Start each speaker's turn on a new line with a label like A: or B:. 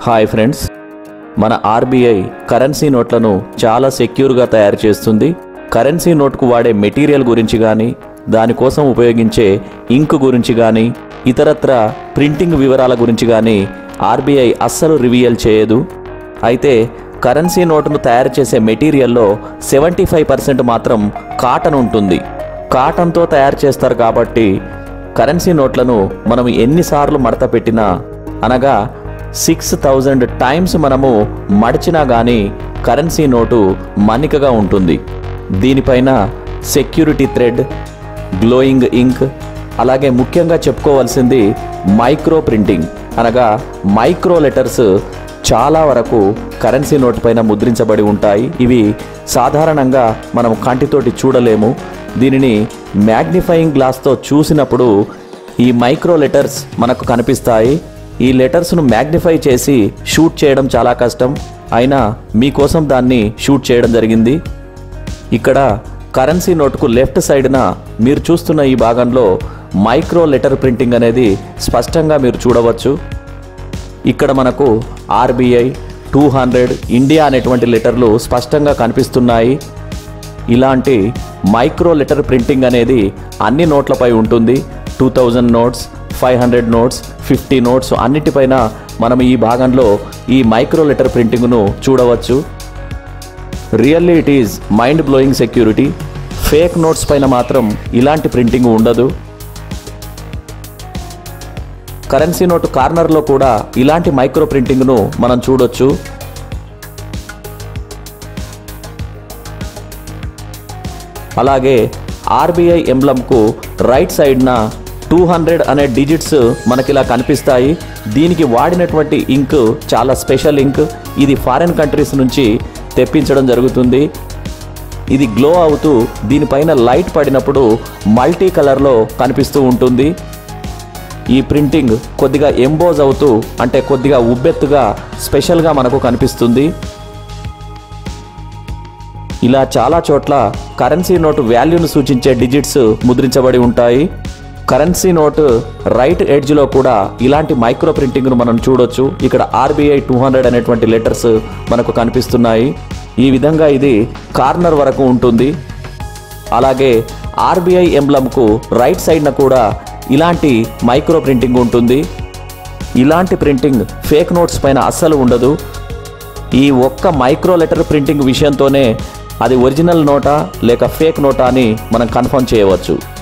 A: hi friends మన RBI currency నోట్లను చాలా సెక్యూర్గా తయారు చేస్తుంది కరెన్సీ నోట్కు వాడే మెటీరియల్ గురించి కానీ దానికోసం ఉపయోగించే ఇంక్ గురించి కానీ ఇతరత్ర ప్రింటింగ్ వివరాల గురించి కానీ ఆర్బీఐ అస్సలు రివీల్ చేయదు అయితే కరెన్సీ నోటును తయారు చేసే మెటీరియల్లో సెవెంటీ ఫైవ్ పర్సెంట్ మాత్రం కాటన్ ఉంటుంది కాటన్తో తయారు చేస్తారు కాబట్టి కరెన్సీ నోట్లను మనం ఎన్నిసార్లు మడత పెట్టినా అనగా సిక్స్ థౌజండ్ టైమ్స్ మనము మడిచినా కానీ కరెన్సీ నోటు మన్నికగా ఉంటుంది దీనిపైన సెక్యూరిటీ థ్రెడ్ గ్లోయింగ్ ఇంక్ అలాగే ముఖ్యంగా చెప్పుకోవాల్సింది మైక్రో ప్రింటింగ్ అనగా మైక్రో లెటర్స్ చాలా వరకు కరెన్సీ నోట్ పైన ముద్రించబడి ఉంటాయి ఇవి సాధారణంగా మనం కంటితోటి చూడలేము దీనిని మ్యాగ్నిఫైయింగ్ గ్లాస్తో చూసినప్పుడు ఈ మైక్రో లెటర్స్ మనకు కనిపిస్తాయి ఈ లెటర్స్ను మ్యాగ్నిఫై చేసి షూట్ చేయడం చాలా కష్టం అయినా మీకోసం దాన్ని షూట్ చేయడం జరిగింది ఇక్కడ కరెన్సీ నోటుకు లెఫ్ట్ సైడ్న మీరు చూస్తున్న ఈ భాగంలో మైక్రో లెటర్ ప్రింటింగ్ అనేది స్పష్టంగా మీరు చూడవచ్చు ఇక్కడ మనకు ఆర్బీఐ టూ హండ్రెడ్ ఇండియా అనేటువంటి లెటర్లు స్పష్టంగా కనిపిస్తున్నాయి ఇలాంటి మైక్రో లెటర్ ప్రింటింగ్ అనేది అన్ని నోట్లపై ఉంటుంది two thousand notes five hundred notes fifty notes అన్నిటిపైన మనం ఈ భాగంలో ఈ మైక్రో లెటర్ ప్రింటింగ్ను చూడవచ్చు really it is mind blowing security fake notes పైన మాత్రం ఇలాంటి ప్రింటింగ్ ఉండదు కరెన్సీ నోటు కార్నర్లో కూడా ఇలాంటి మైక్రో ప్రింటింగ్ను మనం చూడొచ్చు అలాగే ఆర్బీఐ ఎంబ్లంకు రైట్ సైడ్న టూ హండ్రెడ్ అనే డిజిట్స్ మనకి ఇలా కనిపిస్తాయి దీనికి వాడినటువంటి ఇంక్ చాలా స్పెషల్ ఇంక్ ఇది ఫారిన్ కంట్రీస్ నుంచి తెప్పించడం జరుగుతుంది ఇది గ్లో అవుతూ దీనిపైన లైట్ పడినప్పుడు మల్టీ కలర్లో కనిపిస్తూ ఉంటుంది ఈ ప్రింటింగ్ కొద్దిగా ఎంబోజ్ అవుతూ అంటే కొద్దిగా ఉబ్బెత్తుగా స్పెషల్గా మనకు కనిపిస్తుంది ఇలా చాలా చోట్ల కరెన్సీ నోటు వాల్యూను సూచించే డిజిట్స్ ముద్రించబడి ఉంటాయి కరెన్సీ నోటు రైట్ ఎడ్జ్లో కూడా ఇలాంటి మైక్రో ప్రింటింగ్ను మనం చూడొచ్చు ఇక్కడ ఆర్బీఐ టూ హండ్రెడ్ అనేటువంటి లెటర్స్ మనకు కనిపిస్తున్నాయి ఈ విధంగా ఇది కార్నర్ వరకు ఉంటుంది అలాగే ఆర్బీఐ ఎంబ్లంకు రైట్ సైడ్న కూడా ఇలాంటి మైక్రో ప్రింటింగ్ ఉంటుంది ఇలాంటి ప్రింటింగ్ ఫేక్ నోట్స్ పైన అస్సలు ఉండదు ఈ ఒక్క మైక్రో లెటర్ ప్రింటింగ్ విషయంతోనే అది ఒరిజినల్ నోటా లేక ఫేక్ నోటా అని మనం కన్ఫర్మ్ చేయవచ్చు